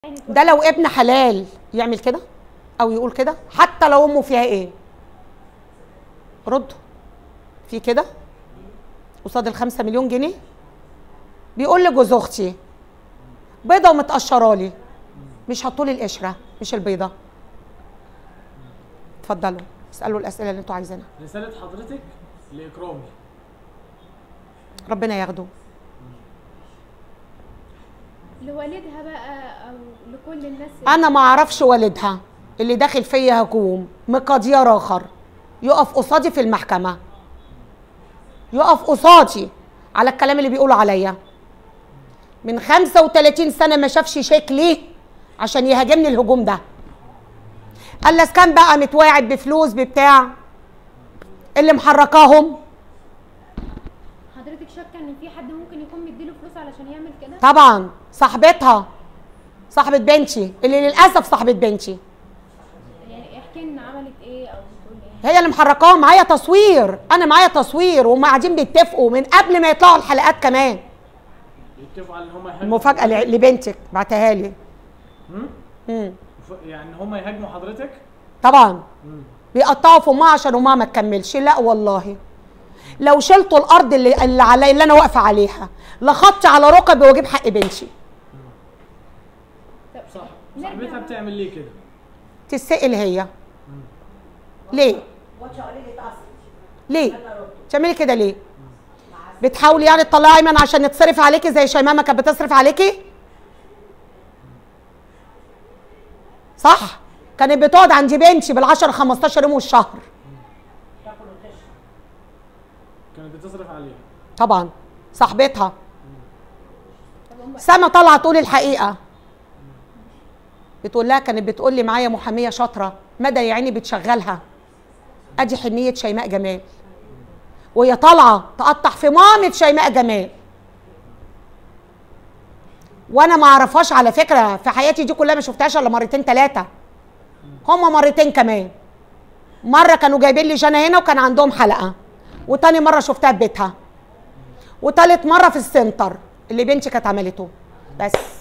ده لو ابن حلال يعمل كده او يقول كده حتى لو امه فيها ايه ردوا في كده قصاد الخمسة مليون جنيه بيقول لجوز اختي بيضه ومتقشره لي مش هطولي القشره مش البيضه اتفضلوا اسالوا الاسئله اللي انتوا عايزينها رسالة حضرتك لإكرامي ربنا ياخده لوالدها بقى او لكل الناس اللي- انا ما اعرفش والدها اللي داخل فيا هجوم مقديار اخر يقف قصادي في المحكمه يقف قصادي على الكلام اللي بيقولوا عليا من 35 سنه ما شافش شكلي عشان يهاجمني الهجوم ده قال لس كان بقى متواعد بفلوس ببتاع اللي محركاهم حضرتك شاكه ان في حد ممكن يكون مديله فلوس علشان يعمل كده طبعا صاحبتها صاحبة بنتي اللي للأسف صاحبة بنتي يعني احكي لنا عملت ايه او بتقول ايه هي اللي محركاهم معايا تصوير انا معايا تصوير وهم قاعدين بيتفقوا من قبل ما يطلعوا الحلقات كمان يتفقوا على ان هم يهاجموا المفاجاه ل- لبنتك بعتها لي هم؟ مم. مف- يعني هم يهاجموا حضرتك طبعا مم. بيقطعوا في امها عشان امها ما تكملش لا والله لو شلتوا الارض اللي اللي علي اللي انا واقفه عليها لخبطي على ركبي واجيب حق بنتي طب صح نرجع صاحبتها بقى. بتعمل ليه كده تسأل هي ليه ليه تعملي كده ليه بتحاولي يعني تطلعي ايمن عشان تصرف عليكي زي شيماء ما كانت بتصرف عليكي صح كانت بتقعد عند بنتي بال10 15 يوم والشهر كانت بتصرف عليها طبعا صاحبتها طب هم سما طالعه تقول الحقيقه بتقول لها كانت بتقول لي معايا محاميه شاطره مدى يا عيني بتشغلها ادي حنيه شيماء جمال وهي طالعه تقطع في مامة شيماء جمال وانا ما اعرفهاش على فكره في حياتي دي كلها ما شفتهاش الا مرتين ثلاثه هما مرتين كمان مره كانوا جايبين لي جنى هنا وكان عندهم حلقه وتاني مره شفتها في بيتها وتالت مره في السنتر اللي بنتي كانت عملته بس